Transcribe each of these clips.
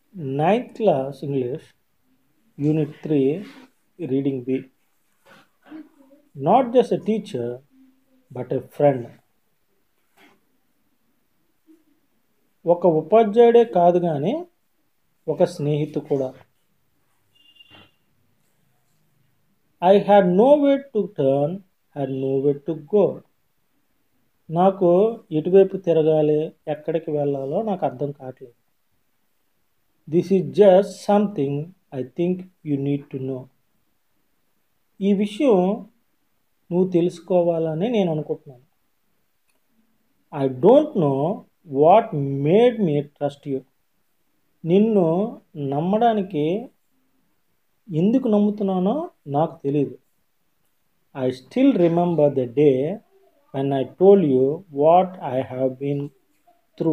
ninth class English, Unit 3, Reading B. Not just a teacher, but a friend. ఒక ఉపాధ్యాయుడే కాదు కానీ ఒక స్నేహితు కూడా I had no way to turn had no way to go నాకు ఎటువైపు తిరగాలి ఎక్కడికి వెళ్ళాలో నాకు అర్థం కావట్లేదు this is just something I think you need to know ఈ విషయం నువ్వు తెలుసుకోవాలని నేను అనుకుంటున్నాను I don't know what made me trust you నిన్ను నమ్మడానికి ఎందుకు నమ్ముతున్నానో నాకు తెలియదు I still remember the day when I told you what I have been through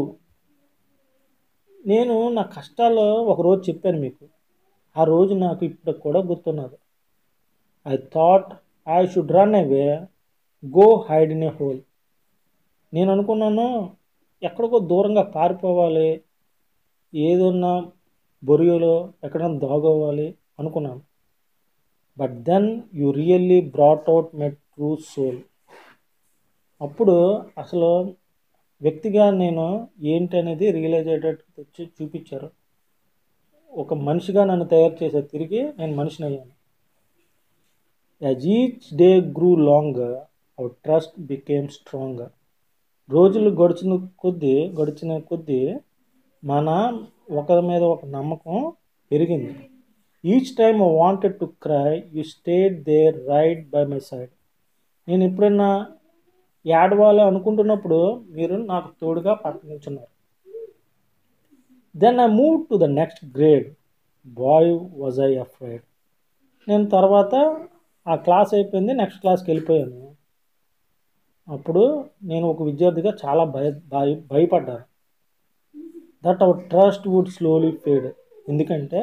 నేను నా కష్టాలు ఒకరోజు చెప్పాను మీకు ఆ రోజు నాకు ఇప్పుడు కూడా గుర్తున్నది I thought I should run away go hide in a hole నేను అనుకున్నాను ఎక్కడికో దూరంగా పారిపోవాలి ఏదన్నా బొరియోలో ఎక్కడైనా దాగోవాలి అనుకున్నాను but then you really brought out my true soul అప్పుడు అసలు వ్యక్తిగా నేను ఏంటి అనేది రియలైజ్ అయ్యేటట్టు తెచ్చి చూపించారు ఒక మనిషిగా నన్ను తయారు చేశారు తిరిగి నేను మనిషిని అయ్యాను as each day grew longer our trust became stronger రోజులు గడిచిన కొద్దీ గడిచిన కొద్దీ మన ఒకరి మీద ఒక నమ్మకం పెరిగింది each time I wanted to cry you stayed there right by my side నేను ఎప్పుడైనా ఏడవాలి అనుకుంటున్నప్పుడు మీరు నాకు తోడుగా పక్కనుంచున్నారు then I move to the next grade boy was I afraid నేను తర్వాత ఆ క్లాస్ అయిపోయింది నెక్స్ట్ క్లాస్కి వెళ్ళిపోయాను అప్పుడు నేను ఒక విద్యార్థిగా చాలా భయ భయ భయపడ్డాను that our trust would slowly fade ఎందుకంటే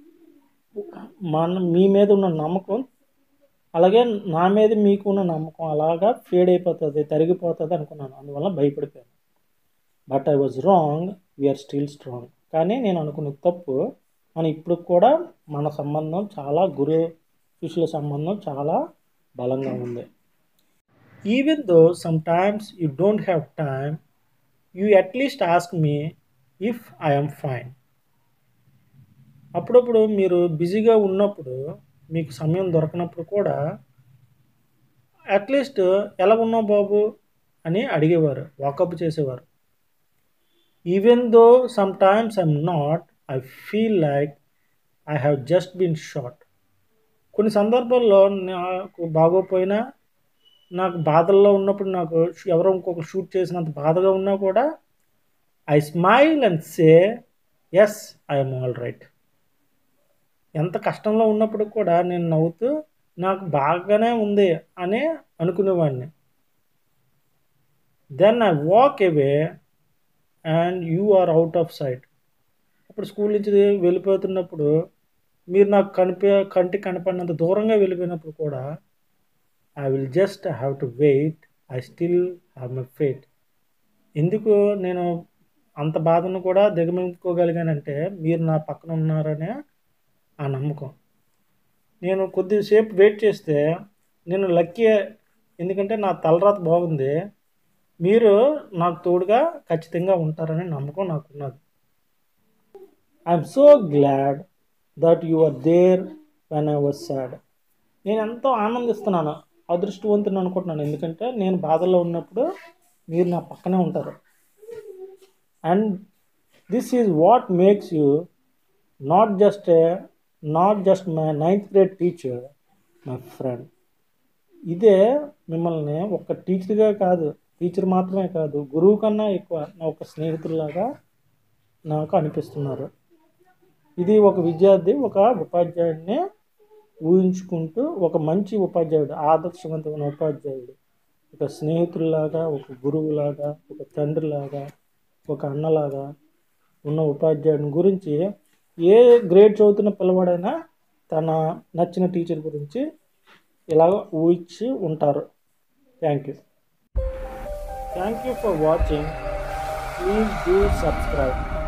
మన మీ మీద ఉన్న నమ్మకం అలాగే నా మీద మీకు ఉన్న నమ్మకం అలాగా ఫేడ్ అయిపోతుంది తరిగిపోతుంది అనుకున్నాను అందువల్ల భయపడిపోయాను but I was wrong we're still strong కానీ నేను అనుకున్న తప్పు మన ఇప్పుడు కూడా మన సంబంధం చాలా గురు శిష్యుల సంబంధం చాలా బలంగా ఉంది even though sometimes you don't have time you at least ask me if I'm fine అప్పుడప్పుడు మీరు బిజీగా ఉన్నప్పుడు మీకు సమయం దొరకనప్పుడు కూడా అట్లీస్ట్ ఎలా ఉన్నావు బాబు అని అడిగేవారు వాకప్ చేసేవారు even though sometimes I'm not I feel like I have just been short కొన్ని సందర్భాల్లో నాకు బాగోపోయినా నాకు బాధల్లో ఉన్నప్పుడు నాకు ఎవరో ఇంకొక షూట్ చేసినంత బాధగా ఉన్నా కూడా I smile and say yes I'm all right ఎంత కష్టంలో ఉన్నప్పుడు కూడా నేను నవ్వుతూ నాకు బాగానే ఉంది అని అనుకునేవాడిని then I walk away and you are out of sight అప్పుడు స్కూల్ నుంచి వెళ్ళిపోతున్నప్పుడు మీరు నాకు కనిపే కంటి కనపడినంత దూరంగా వెళ్ళిపోయినప్పుడు కూడా I will just have to wait I still have my fate ఎందుకు నేను అంత బాధను కూడా దిగమించుకోగలిగానంటే మీరు నా పక్కన ఉన్నారనే ఆ నమ్మకం నేను కొద్దిసేపు వెయిట్ చేస్తే నేను లక్కీ ఎందుకంటే నా తలరాత బాగుంది మీరు నాకు తోడుగా ఖచ్చితంగా ఉంటారనే నమ్మకం నాకున్నది I'm so glad that you are there when I was sad నేను ఎంతో ఆనందిస్తున్నాను అదృష్టవంతుని అనుకుంటున్నాను ఎందుకంటే నేను బాధల్లో ఉన్నప్పుడు మీరు నా పక్కనే ఉంటారు and this is what makes you not just a not just my ninth grade teacher my friend ఇదే మిమ్మల్ని ఒక టీచర్గా కాదు టీచర్ మాత్రమే కాదు గురువు కన్నా ఎక్కువ నా ఒక స్నేహితుల్లాగా నాకు అనిపిస్తున్నారు ఇది ఒక విద్యార్థి ఒక ఉపాధ్యాయుడిని ఊహించుకుంటూ ఒక మంచి ఉపాధ్యాయుడు ఆదర్శవంతమైన ఉపాధ్యాయుడు ఒక స్నేహితుల్లాగా ఒక గురువులాగా ఒక తండ్రిలాగా ఒక అన్నలాగా ఉన్న ఉపాధ్యాయుని గురించి ఏ గ్రేడ్ చదువుతున్న పిల్లవాడైనా తన నచ్చిన టీచర్ గురించి ఇలాగ ఊహించి ఉంటారు thank you thank you for watching please do subscribe